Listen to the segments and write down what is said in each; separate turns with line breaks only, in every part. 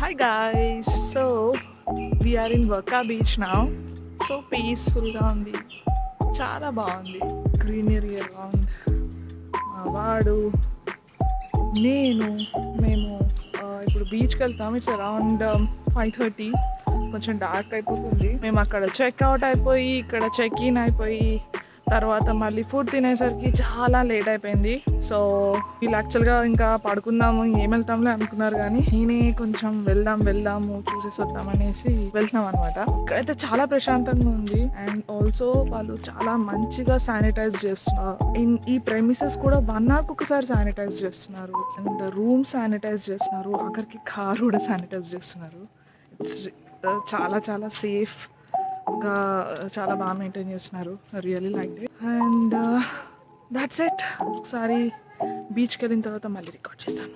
Hi guys so we're in Varca beach నా so పీస్ఫుల్గా ఉంది చాలా బాగుంది గ్రీనరీ అరౌండ్ మా వాడు నేను మేము ఆ, ఇప్పుడు బీచ్కి వెళ్తాం ఇట్స్ అరౌండ్ ఫైవ్ థర్టీ కొంచెం డార్క్ అయిపోతుంది మేము అక్కడ చెక్అవుట్ అయిపోయి ఇక్కడ చెక్ ఇన్ అయిపోయి తర్వాత మళ్ళీ ఫుడ్ తినేసరికి చాలా లేట్ అయిపోయింది సో వీళ్ళు యాక్చువల్గా ఇంకా పడుకుందాము ఏం వెళ్తాంలే అనుకున్నారు కానీ నేనే కొంచెం వెళ్దాం వెళ్దాము చూసేసి వద్దాం అనేసి వెళ్తున్నాం అనమాట ఇక్కడైతే చాలా ప్రశాంతంగా ఉంది అండ్ ఆల్సో వాళ్ళు చాలా మంచిగా శానిటైజ్ చేస్తున్నారు ఇన్ ఈ ప్రెమిసెస్ కూడా వన్ అవర్కి ఒకసారి శానిటైజ్ చేస్తున్నారు అండ్ రూమ్ శానిటైజ్ చేస్తున్నారు ఆఖరికి కార్ కూడా శానిటైజ్ చేస్తున్నారు ఇట్స్ చాలా చాలా సేఫ్ ఇంకా చాలా బాగా మెయింటైన్ చేస్తున్నారు really like it and that's it ఒకసారి బీచ్కి వెళ్ళిన తర్వాత మళ్ళీ రికార్డ్ చేస్తాను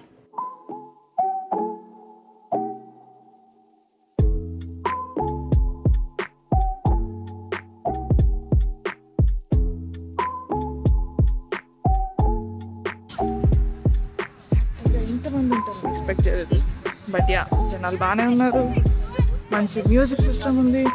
యాక్చువల్గా ఎంతమంది ఉంటారు ఎక్స్పెక్ట్ చేయలేదు బట్ యా జనాలు బాగానే ఉన్నారు మంచి మ్యూజిక్ సిస్టమ్ ఉంది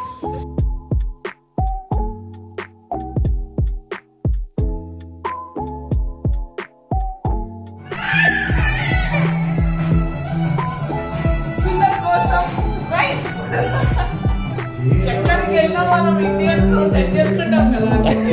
ఎక్కడికి వెళ్ళినా మనం ఇండియన్స్ సెట్ చేసుకుంటాం కదా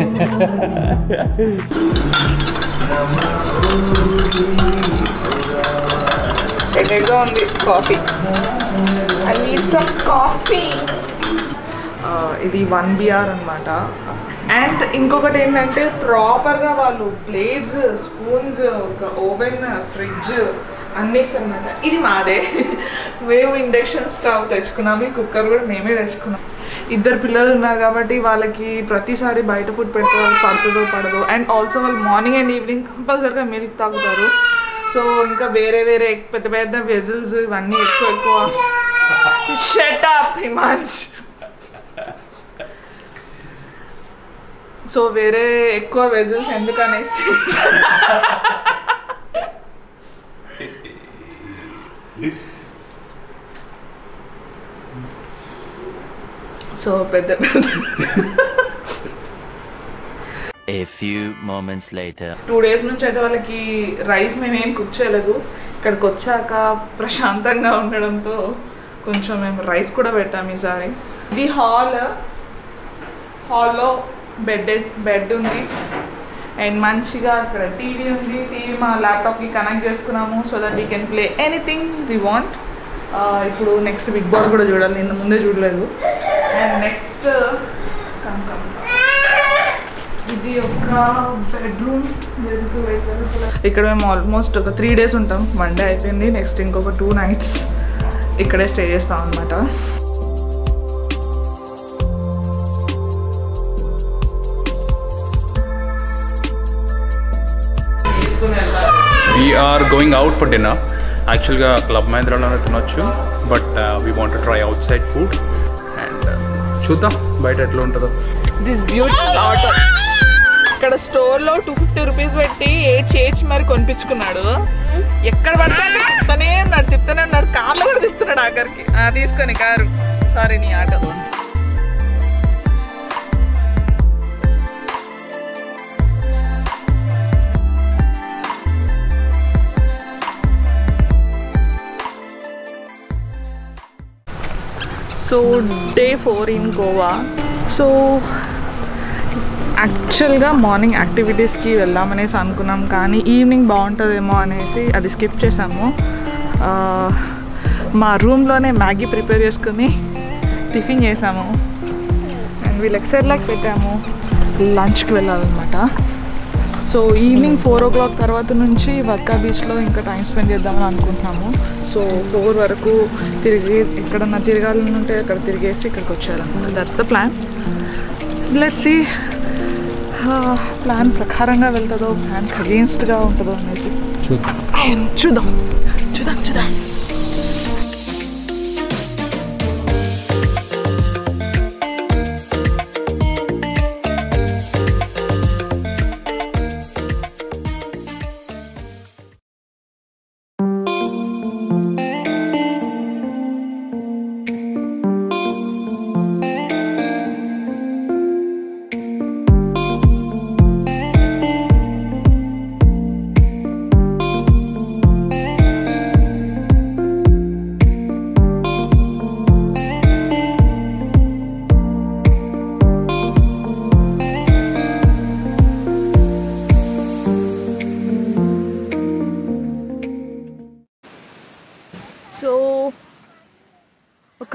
ఎక్కడిగా ఉంది coffee I need some coffee ఇది వన్ బిఆర్ అనమాట అండ్ ఇంకొకటి ఏంటంటే ప్రాపర్గా వాళ్ళు ప్లేట్స్ స్పూన్స్ ఒక ఓవెన్ ఫ్రిడ్జ్ అన్నీ ఇస్తారనమాట ఇది మాదే మేము ఇండక్షన్ స్టవ్ తెచ్చుకున్నాము ఈ కుక్కర్ కూడా మేమే తెచ్చుకున్నాం ఇద్దరు పిల్లలు ఉన్నారు కాబట్టి వాళ్ళకి ప్రతిసారి బయట ఫుడ్ పెడితే వాళ్ళకి పడుతుందో పడదో అండ్ ఆల్సో వాళ్ళు మార్నింగ్ అండ్ ఈవినింగ్ కంపల్సరీగా మిల్క్ తాగుతారు సో ఇంకా వేరే వేరే పెద్ద పెద్ద వెజిల్స్ ఇవన్నీ ఎక్కువ ఎక్కువ షట్ అప్ హిమాంష్ సో వేరే ఎక్కువ వెజిల్స్ ఎందుకనేసి సో పెద్ద పెద్ద
A few moments later.
Two days నుంచి అయితే వాళ్ళకి రైస్ మేము ఏం కుక్ చేయలేదు ఇక్కడికి వచ్చాక ప్రశాంతంగా ఉండడంతో కొంచెం మేము రైస్ కూడా పెట్టాము ఈసారి ఇది హాల్ హాల్లో బెడ్ బెడ్ ఉంది అండ్ మంచిగా ఇక్కడ టీవీ ఉంది టీవీ మా ల్యాప్టాప్కి కనెక్ట్ చేసుకున్నాము so that we can play anything we want ఇప్పుడు నెక్స్ట్ బిగ్ బాస్ కూడా చూడాలి నేను ముందే చూడలేదు అండ్ నెక్స్ట్ కమ్ కమ్ ఇది ఒక బెడ్రూమ్ ఇక్కడ మేము ఆల్మోస్ట్ ఒక త్రీ డేస్ ఉంటాం వన్ డే అయిపోయింది నెక్స్ట్ ఇంకొక టూ నైట్స్ ఇక్కడే స్టే చేస్తాం అనమాట
we're going out for dinner యాక్చువల్గా క్లబ్ మహేంద్రలోనే తినొచ్చు but we want try outside food and చూద్దాం బయట ఎట్లా ఉంటుందో
దిస్ బ్యూటిఫుల్ ఆటో ఇక్కడ స్టోర్ లో టూ ఫిఫ్టీ రూపీస్ పెట్టి ఏడ్ చేర్చి మరి కొనిపించుకున్నాడు ఎక్కడ పడితే తిప్పుతూనే ఉన్నాడు తిప్పుతూనే ఉన్నాడు కార్లో కూడా తిప్పుతున్నాడు ఆఖరికి ఆ, తీసుకొని కారు సారీ నీ auto so day four in Goa so యాక్చువల్గా మార్నింగ్ యాక్టివిటీస్కి వెళ్దామనేసి అనుకున్నాం కానీ ఈవినింగ్ బాగుంటుందేమో అనేసి అది స్కిప్ చేసాము ఆ, మా రూమ్లోనే మ్యాగీ ప్రిపేర్ చేసుకుని టిఫిన్ చేసాము అండ్ వీళ్ళకి సెర్లాక్ పెట్టాము లంచ్కి వెళ్ళాలన్నమాట so evening four o'clock తర్వాత నుంచి వర్కా బీచ్లో ఇంకా టైం స్పెండ్ చేద్దామని అనుకుంటున్నాము సో ఫోర్ వరకు తిరిగి ఎక్కడన్నా తిరగాలని ఉంటే అక్కడ తిరిగేసి ఇక్కడికి వచ్చేయాలన్నమాట that's the plan let's see plan ప్రకారంగా వెళ్తుందో ప్లాన్ అగేన్స్ట్గా ఉంటుందో అనేది చూద్దాం చూద్దాం చూద్దాం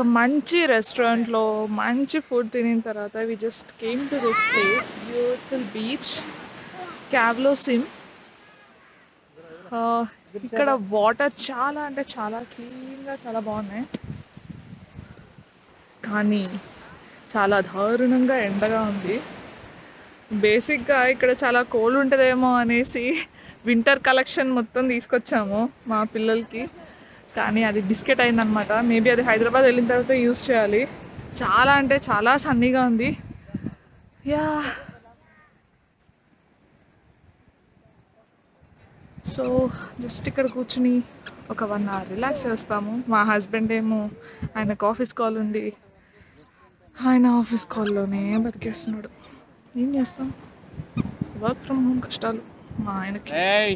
ఒక మంచి రెస్టారెంట్లో మంచి ఫుడ్ తినిన తర్వాత we just came to this place beautiful beach క్యాబ్లో సిమ్ ఇక్కడ వాటర్ చాలా అంటే చాలా క్లీన్గా చాలా బాగున్నాయి కానీ చాలా దారుణంగా ఎండగా ఉంది బేసిక్గా ఇక్కడ చాలా కోల్డ్ ఉంటుందేమో అనేసి వింటర్ కలెక్షన్ మొత్తం తీసుకొచ్చాము మా పిల్లలకి కానీ అది బిస్కెట్ అయిందనమాట మేబీ అది హైదరాబాద్ వెళ్ళిన తర్వాత యూస్ చేయాలి చాలా అంటే చాలా సన్నీగా ఉంది యా సో జస్ట్ ఇక్కడ కూర్చుని ఒక వన్ అవర్ రిలాక్స్ చేస్తాము మా హస్బెండ్ ఏమో ఆయనకు ఆఫీస్ కాల్ ఉంది ఆయన ఆఫీస్ కాల్లోనే బతికేస్తున్నాడు ఏం చేస్తాం వర్క్ ఫ్రమ్ హోమ్ కష్టాలు మా ఆయనకి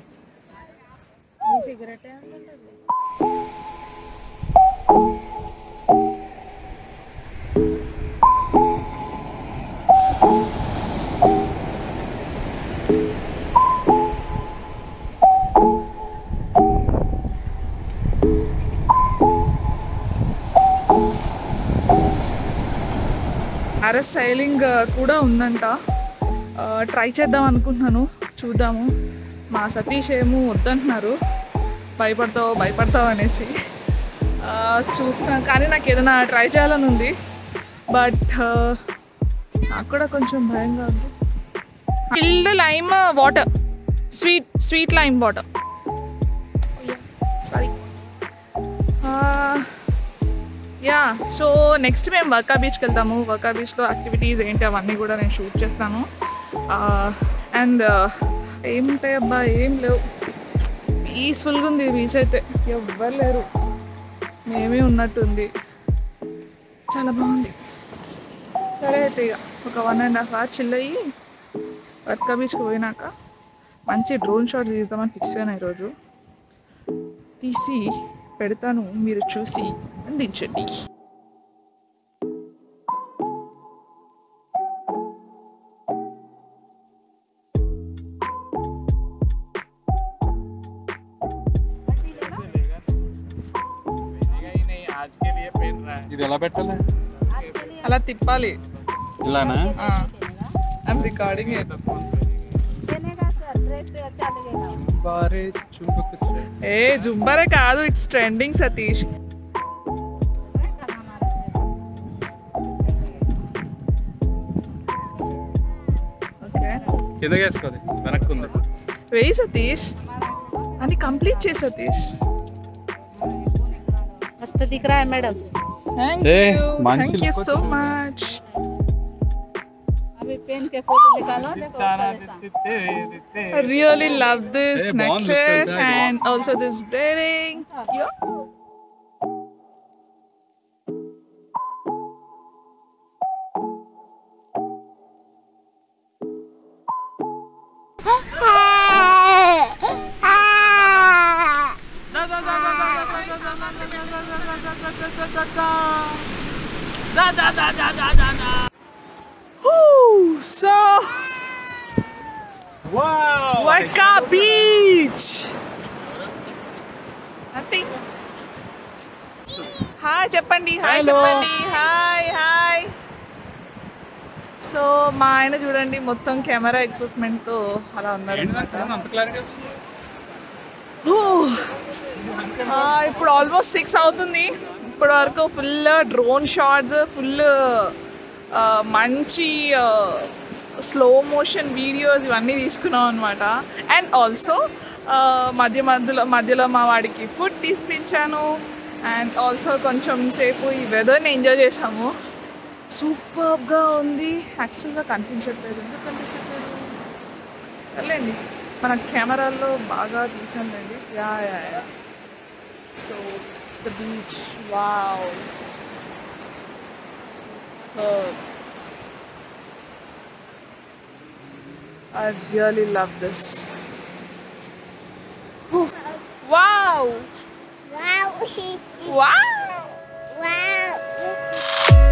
ప్యారస్ సైలింగ్ కూడా ఉందంట ట్రై చేద్దాం అనుకుంటున్నాను చూద్దాము మా సతీష్ ఏమో వద్దంటున్నారు భయపడతావు భయపడతావు అనేసి ఆ, చూస్తాను కానీ నాకు ఏదైనా ట్రై చేయాలని ఉంది బట్ నాకు కూడా కొంచెం భయంగా ఉంది chilled lime water sweet sweet lime water sorry yeah so next మేము వర్కా బీచ్కి వెళ్తాము వర్కా బీచ్లో యాక్టివిటీస్ ఏంటి అవన్నీ కూడా నేను షూట్ చేస్తాను అండ్ ఏముంటాయి అబ్బా ఏం లేవు పీస్ఫుల్గా ఉంది బీచ్ అయితే ఎవ్వరు లేరు మేమే ఉన్నట్టుంది చాలా బాగుంది సరే అయితే ఇక ఒక one and half hour chill అయ్యి వర్కా బీచ్కి పోయినాక మంచి డ్రోన్ షాట్స్ తీద్దామని ఫిక్స్ అయ్యాను ఈరోజు తీసి పెడతాను మీరు చూసి అందించండి
ఇది ఎలా పెట్టాలి
అలా తిప్పాలి
ఇలానా
ఐమ్ రికార్డింగ్
चलेगा सर ड्रेस पे अच्छा लगेगा
బారే చుంబకు
ఏ జుంబరే కాదు ఇట్స్ ట్రెండింగ్ సతీష్ ఓకే
కిందకి వేసుకోది వెనక్కి ఉంది
వెయ్యి సతీష్ అని కంప్లీట్ చేయి సతీష్
मस्त दिख रहा है मैडम
థ్యాంక్
ఏ,
యూ
మంచి
థ్యాంక్ యూ
look
సో
వచ్చింది.
మచ్
अभी पेन के फोटो निकालो देखो उसका जैसा।
I really love this
Hey, Bond, look
necklace
inside.
and also this braiding. Yeah. Whew, so
wow
Waka Beach. Nothing. Hi చెప్పండి హాయ్
Hello.
చెప్పండి హాయ్ హాయ్ సో మా ఆయన చూడండి మొత్తం కెమెరా ఎక్విప్మెంట్తో అలా ఉన్నారు
అంత క్లారిటీ
ఇప్పుడు ఆల్మోస్ట్ సిక్స్ అవుతుంది ఇప్పటి వరకు ఫుల్ డ్రోన్ షాట్స్ ఫుల్ మంచి స్లో మోషన్ వీడియోస్ ఇవన్నీ తీసుకున్నాం అనమాట అండ్ ఆల్సో మధ్య మధ్యలో మధ్యలో మా వాడికి ఫుడ్ తినిపించాను అండ్ ఆల్సో కొంచెం సేపు ఈ వెదర్ని ఎంజాయ్ చేసాము సూపర్గా ఉంది యాక్చువల్గా కనిపించట్లేదు ఎందుకు కనిపించట్లేదు సర్లేండి మన కెమెరాల్లో బాగా తీసాంలేండి yeah yeah yeah so it's the beach wow I really love this. Wow!
Wow!
Wow!
wow!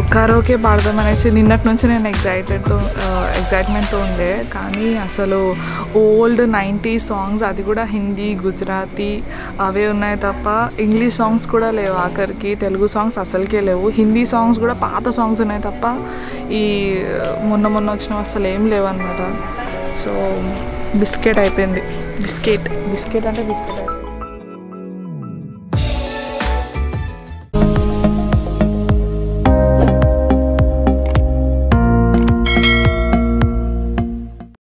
Karaoke పాడదామనేసి నిన్నటి నుంచి నేను ఎగ్జైటెడ్తో ఎగ్జైట్మెంట్తో ఉండే కానీ అసలు ఓల్డ్ నైంటీ సాంగ్స్ అది కూడా హిందీ గుజరాతీ అవే ఉన్నాయి తప్ప ఇంగ్లీష్ సాంగ్స్ కూడా లేవు ఆఖరికి తెలుగు సాంగ్స్ అసలుకే లేవు హిందీ సాంగ్స్ కూడా పాత సాంగ్స్ ఉన్నాయి తప్ప ఈ మొన్న మొన్న వచ్చినవి అసలు ఏం లేవు అనమాట సో బిస్కెట్ అయిపోయింది బిస్కెట్ బిస్కెట్ అంటే బిస్కెట్ అయిపోయింది